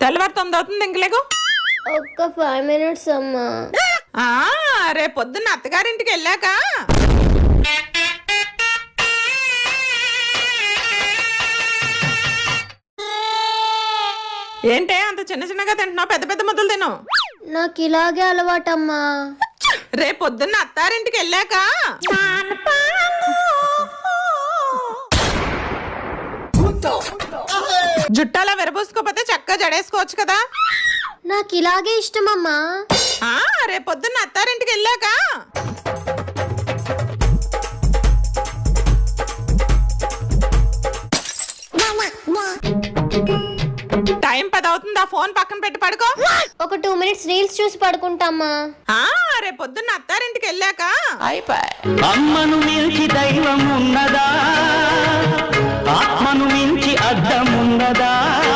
తెల్లవారు తొమ్మిది అవుతుంది ఇంకలేగు ఒక్క ఫైవ్ మినిట్స్ అమ్మా ఆ, రేపు పొద్దున్న అత్తగారింటికి వెళ్ళాక ఏంటే అంత చిన్న చిన్నగా తింటున్నావు పెద్ద పెద్ద ముద్దలు తిను నాకు ఇలాగే అలవాటమ్మా రేపు పొద్దున్న అత్తారింటికి వెళ్ళాక జుట్టాలా విరబూసుకోపోతే చక్కగా జడేసుకోవచ్చు కదా నాకు ఇలాగే ఇష్టమమ్మా ఆ రేపు పొద్దున్న అత్తారింటికి వెళ్ళాక టైం పది అవుతుంది ఆ ఫోన్ పక్కన పెట్టి పడుకో ఒక టూ మినిట్స్ రీల్స్ చూసి పడుకుంటామ్మా ఆ రేపు పొద్దున్న అత్తారింటికి వెళ్ళాక అమ్మను మించి దైవం ఉన్నదా ఆత్మను మించి అద్దం ఉన్నదా